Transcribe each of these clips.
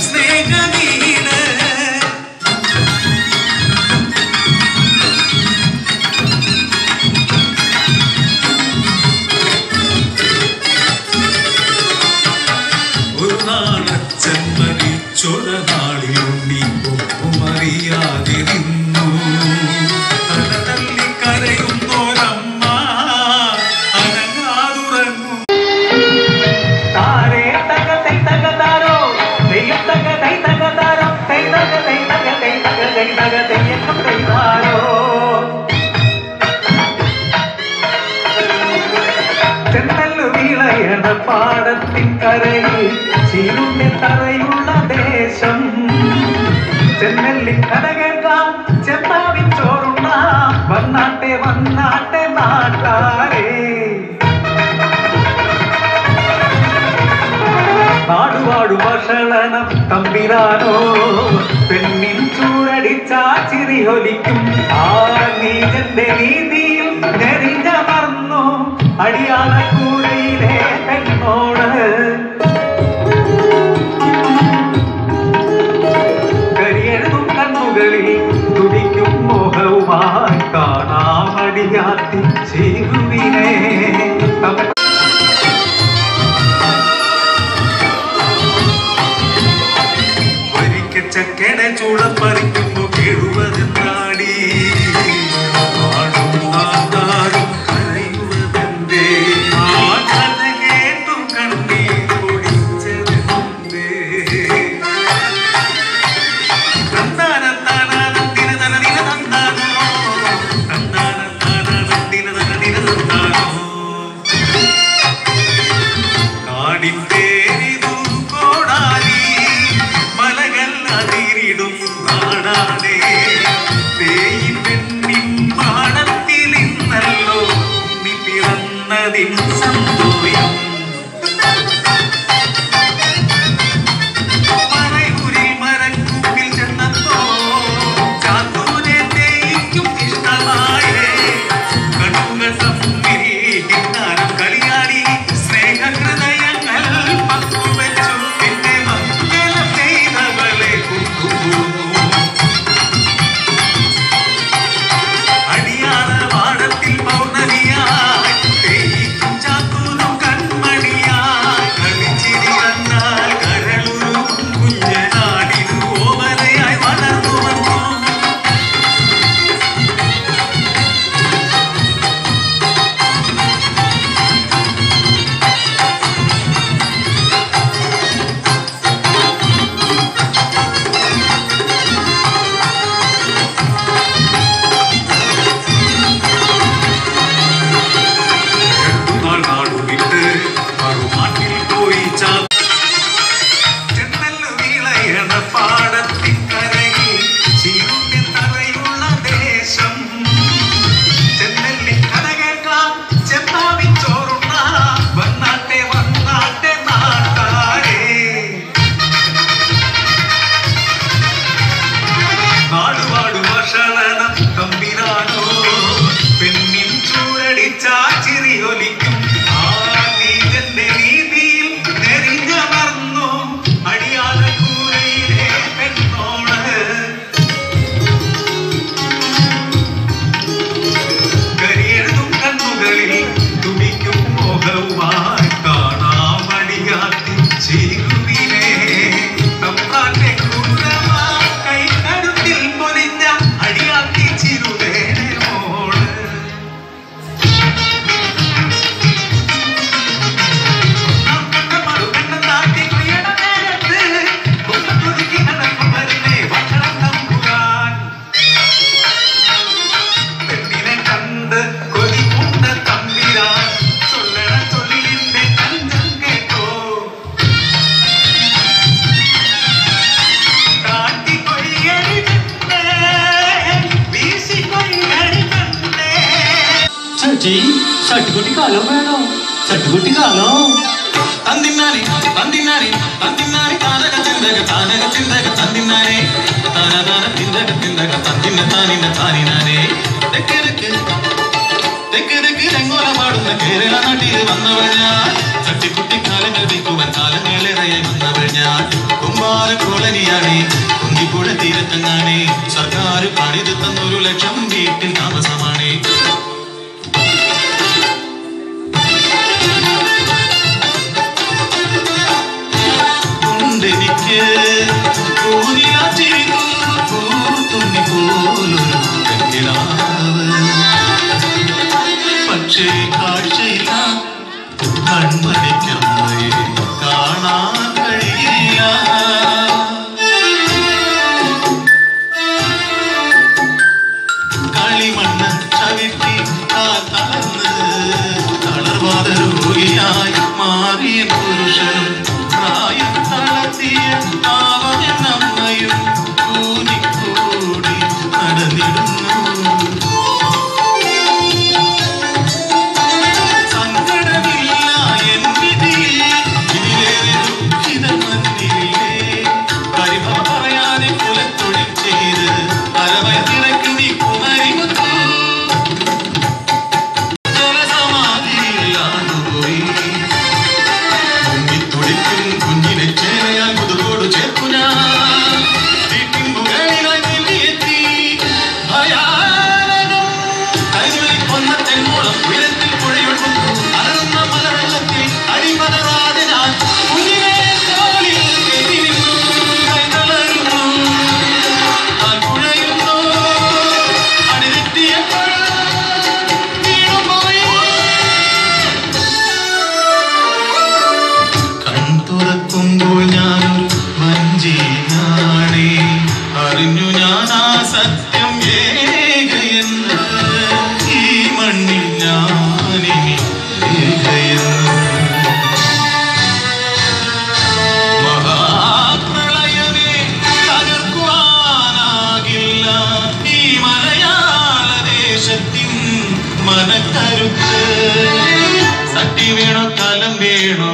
സ്നേഹവീട് ഒരു നാളച്ചൻ മരിച്ചൊരു നാളിലുണ്ണി ഒപ്പുമറിയാതെ നിന്നു തല തല്ലി കരയുന്നോരമ്മ അനങ്ങാതുറങ്ങും താരേ തക തൈ തക താരോ തെയ്യം തക തൈ തക താരോ തൈ തക തൈ തക തൈ തക തൈ തക തെയ്യം തൈ താരോ ചെന്നല്ലു വീളയണ പാടത്തിൻ കരയിൽ ചീരുണ്ടെ തറയുള്ള ദേശം ചെന്നല്ലി കഥ കേൾക്കാം ചെന്നാവിൻ ചോറുണ്ണ വന്നാട്ടെ വന്നാട്ടെ നാട്ടാരേ നാടുവാടു ഭക്ഷണം തമ്പിരാനോ പെണ്ണിൻ ചൂടടിച്ചാ ചിരി ഒലിക്കും ആ നീജന്റെ നീതിയിൽ നെറിഞ്ഞമർന്നു അടിയാള കൂരയിലെ പെണ്ണോട് കരിയെഴുതും കണ്ണുകളിൽ തുടിക്കും മോഹവുമായി കാണാമടിയാത്തി ചേരുവിനെ തമ്മിൽ ഒരിക്കച്ചക്കട ചൂളം പറിക്കുമ്പോ കേഴുവതെന്നാടി ആടും നാട്ടാടും കരയുവതെന്തേ ആ കഥ കേട്ടും കണ്ണീർ പൊടിച്ചതെന്തേ തന്താനത്താനാനന്ദിന തനദിന തന്താനോ തന്താനത്താനാനന്ദിന തനദിന തന്താനോ നാടിൻ പേരിതു കോടാലി മലകൾ അതിരിടും നാടാനേ തേയി പെണ്ണിൻ പാടത്തിൽ ഇന്നല്ലോ നീ പിറന്നതിൻ സന്തോഷം മറയൂരിൽ മരക്കൂപ്പിൽ ചെന്നപ്പോ ചാത്തൂനെ തേയിക്കും ഇഷ്ടമായേ കണ്ണുകൾ തമ്മിൽ കിന്നാരം കളിയാടി സ്നേഹഹൃദയങ്ങൾ പങ്കുവെച്ചു പിന്നെ മംഗളം ചെയ്തവളെ കൊണ്ടുപോകുന്നു അടിയാള വാടത്തിൽ പൗർണമിയായി തേയിക്കും ചാത്തൂരും കൺമണിയായി കളിച്ചിരി കണ്ടാൽ കരളുരുകും കുഞ്ഞനാടിനു ഓമനയായി വളർന്നു വന്നു രണ്ടുനാൾ നാടുവിട്ട് മറുനാട്ടിൽ പോയി ചാ ചെന്നല്ലു വീളയണ പാടത്തിൻ കരയിൽ ചീരുണ്ടെ തറയുള്ള ദേശം ചെന്നല്ലി കഥ കേൾക്കാം ചെന്നാവിൻ ചോറുണ്ണ വന്നാട്ടെ വന്നാട്ടെ നാട്ടാരേ നാടുവാടു ഭക്ഷണം തമ്പിരാനോ പെണ്ണിൻ ചൂടടിച്ചാ ചിരി ഒലിക്കും ആ നീജന്റെ നീതിയിൽ നെറിഞ്ഞമർന്നു അടിയാള കൂരയിലെ പെണ്ണോട് കരിയെഴുതും കണ്ണുകളിൽ തുടിക്കും മോഹവുമായി കാണാമടിയാത്തി ചേരുവിനെ തമ്പാന്റെ ക്രൂരമാ കൈകടുത്തിൽ പൊലിഞ്ഞ അടിയാത്തി ചിരുവേനെ മോള് പെണ്ണിനെ കണ്ട് കൊതിക്കുന്ന തമ്പിരാൻ ചൊല്ലണ ചൊല്ലിന്റെ കഞ്ചം കേട്ടോ കാട്ടി കൊയ്യടി കണ്ടേ വീശി കൊയ്യടി കണ്ടേ ചേച്ചി ചട്ടുകുട്ടി കാലം വേണോ ചട്ടുകുട്ടി കാലം തന്നിന്നാനെ തന്നിന്നാനെ തന്നിന്നാനെ താനക ചിന്തക താനക ചിന്തക തന്നിന്നാനെ താനതാന ചിന്തക ചിന്തക തന്നിന്ന താനിന്ന താനിനാനെ തെക്കിടക്ക് തെക്കിടക്ക് രംഗോല പാടുന്ന കേരള നാട്ടിൽ വന്നവൾ ഞാൻ ചട്ടിക്കുട്ടി കാലങ്ങൾ വിൽക്കുവാൻ കാലങ്ങളേറെയായി വന്നവൾ ഞാൻ കുമ്പാരക്കോള കോളനിയാണേ കുന്തിപ്പുഴ തീരത്തങ്ങാണേ സർക്കാർ പണിത് തന്നൊരു ലക്ഷം വീട്ടിൽ താമസമാണേ ഉണ്ടെനിക്ക് പൂനിലാറ്റിരിക്കുന്നു പൂത്തുണ്ണി പോലൊരു പെൺകിടാവ് പക്ഷേ കാഴ്ചയില്ല കൺമണിക്കമ്മയെ കാണാൻ കഴിയില്ല കളിമണ്ണ് ചവിട്ടി ആ തളർന്ന് തളർവാദ രോഗിയായി മാറിയ പുരുഷനും പ്രായം തളർത്തിയ പാവനമ്മയും കൂനിക്കൂടി നടന്നിടുന്നു സങ്കടമില്ല എൻ വിധിയിൽ ഇതിലേറെ ദുഃഖിത മന്നില്ലേ പരിഭവ പറയാതെ കുലത്തൊഴിൽ ചെയ്ത് അരവയത്തിറക്കി നീ കുമരിമുത്തു ജലസമാധിയിലാണ്ടുപോയി മുങ്ങിത്തുടിക്കും കുഞ്ഞിനെ ചേനയാൽ മുതുകോട് ചേർക്കു ഞാൻ വീട്ടിൻ മുകളിലായി നിന്നെത്തി ഭയാനകം കൈകളിൽ കൊന്ന തെങ്ങോളം ഉയരത്തിൽ പുഴയൊഴുകുന്നു അലറുന്ന മലവെള്ളത്തിൽ അടിമലരാതെ ഞാൻ കുഞ്ഞിനെ തോളിൽ കെട്ടി നിന്നു കൈ തളരുന്നു താൻ കുഴയുന്നു അടിതെറ്റിയപ്പോൾ വീണുപോയി കൺ തുറക്കുമ്പോൾ ഞാനൊരു വഞ്ചിയാണേ അറിഞ്ഞു ഞാൻ ആ സത്യം ഏകയെന്ന് ഈ മണ്ണിൽ ഞാനിനി ഏകയെന്ന് മഹാപ്രളയമേ തകർക്കുവാനാകില്ല ഈ മലയാള ദേശത്തിൻ മനക്കരുത്ത് സട്ടി വേണോ കലം വേണോ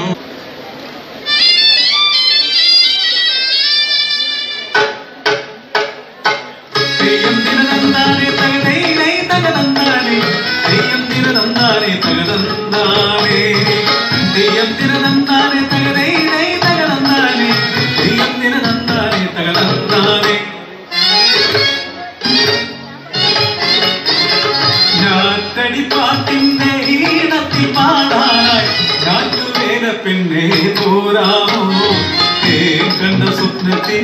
തെയ്യം തിരുനന്താനെ തകതൈനൈ തകതന്താനെ തെയ്യം തിരുനന്താനെ തകതന്താനെ തെയ്യം തിരുനന്താനെ തകതൈനൈ തകതന്താനെ തെയ്യം തിരുനന്താനെ തകതന്താനെ ഞാറ്റടിപ്പാട്ടിന്റെ ഈണത്തിൽ പാടാനായി ഞാറ്റുവേല പിന്നെ പോരാമോ ഏ കണ്ട സ്വപ്നത്തിൻ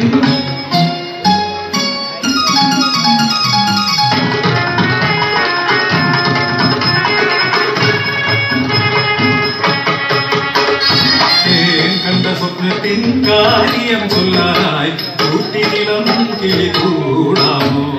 തേൻ കണ്ട സ്വപ്നത്തിൻ കാര്യം ചൊല്ലാനായി കൂട്ടിനിളം കിളി കൂടാമോ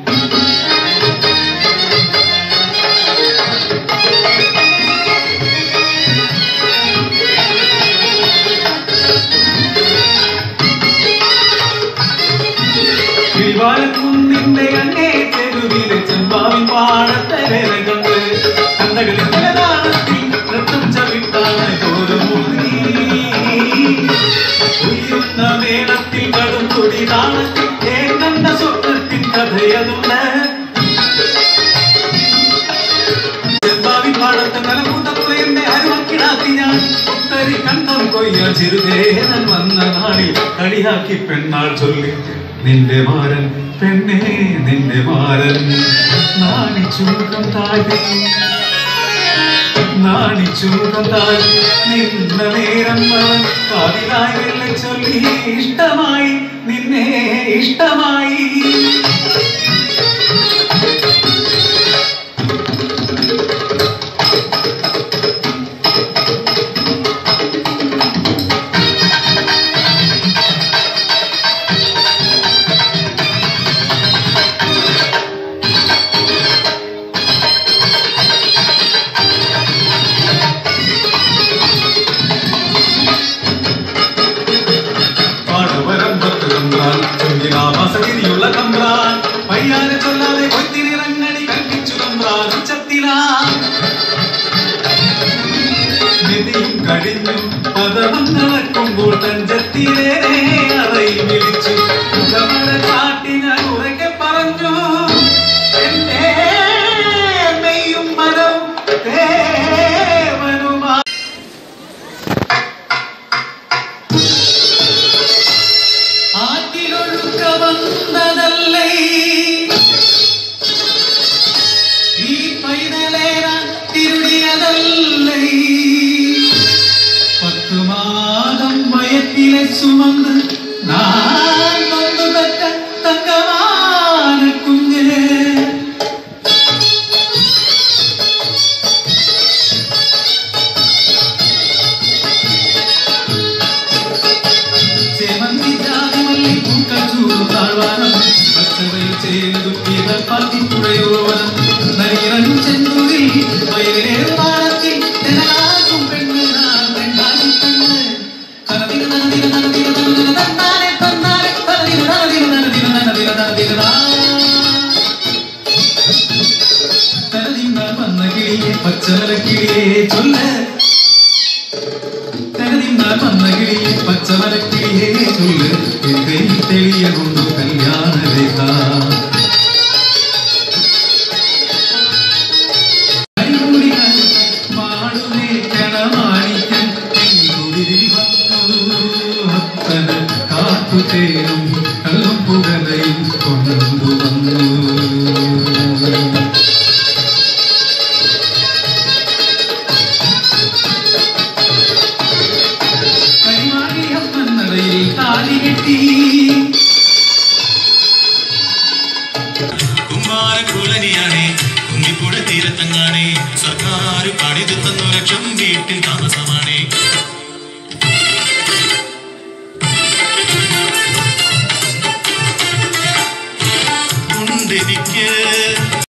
കിളിവാലക്കുന്നിന്റെ അങ്ങേ തെരുവിലെ ചെമ്പാവിൻ പാടത്തെ വേല കണ്ട് കണ്ടകളിൽ പലതാളത്തിൽ നൃത്തം ചവിട്ടാണ് തോരമൂരി ഉയരുന്ന മേളത്തിൽ കടും കൊടി താളത്തിൽ തേൻ കണ്ട സ്വപ്നത്തിൻ കഥയതുണ്ട് ചെമ്പാവിൻ പാടത്തെ നിലകൂത്ത പുറയന്റെ അരുവക്കിടാത്തി ഞാൻ ഉത്തരി കണ്ടം കൊയ്യ ചെറുതേനൻ വന്ന നാളിൽ കളിയാക്കി പെണ്ണാൾ ചൊല്ലി നിന്റെ മാരൻ പെണ്ണേ നിന്റെ മാരൻ നാണിച്ചുമുഖം താഴെ നാണിച്ചുമുഖം താഴെ നിന്ന നേരം അവൻ കാതിലായി വെള്ള ചൊല്ലി ഇഷ്ടമായി നിന്നെ ഇഷ്ടമായി പാടുവരമ്പത്ത് കമ്പ്രാൻ ചൊല്ലിനാമാസഗിരിയുള്ള കമ്പ്രാൻ പയ്യാനെ ചൊല്ലാതെ കൊയ്ത്തിനിറങ്ങടി കൽപ്പിച്ചു കമ്പ്രാൻ ഉച്ചത്തിലാ നിധിയും കടിഞ്ഞു പദവും നടക്കുമ്പോൾ തഞ്ചത്തിലെ അറയിൽ വിളിച്ചു മുഖമട കാട്ടി ഞാൻ ഉറക്കെ പറഞ്ഞു എന്റെ മെയ്യും മരവും ദേവനുമാ ആ ആറ്റിലൊഴുക്ക വന്നതല്ലേ ഈ പൈതലേന തിരുടിയതല്ലേ പത്തു മാതം വയറ്റിലെ ചുമന്ന് നാൻ നൊന്തു പെറ്റ തങ്കമാന കുഞ്ഞ് ചേമന്തി ജാതി മല്ലി പൂക്കൾ ചൂടും താഴ്വാരം പച്ചവയിൽ ചേർന്നു ഇതൾ പാത്തി പുഴയോരം നരിയിറങ്ങും ചെന്തൂരിൽ വയലിലേറും വാനത്തിൽ തെനാക്കും പെണ്ണ് നാം പെണ്ണായി പെണ്ണ് തനതിന തനതിന തനതിന തനതിന തന്നാനെ തന്നാനെ തനതിന തനതിന തനതിന തനതിന തനതിന താ. തനതിന്നാൽ വന്ന കിളിയെ പച്ചമല കിളിയെ ചൊല്ല് തനതിന്നാൽ വന്ന കിളിയെ പച്ചമല കിളിയെ ചൊല്ല് എന്തേ തെളിയ കൊണ്ടു കല്യാണ രേഖ കൈകൂടി മാടുന്നേ കണമാണിക്കൻ തെങ്കുടിരിൽ വന്നു ഭക്തന് കാട്ടുതേനും കള്ളും പുകലയും കൊണ്ടുവന്നു കൈമാടിയമ്മന്നടയിൽ താലി കെട്ടി കുമാരകുലനിയാണേ കുന്നിപ്പുഴ തീരത്തങ്ങാണേ സർക്കാർ പണിതു തന്നു ലക്ഷം വീട്ടിൽ താമസമാണേ ഉണ്ടെനിക്ക്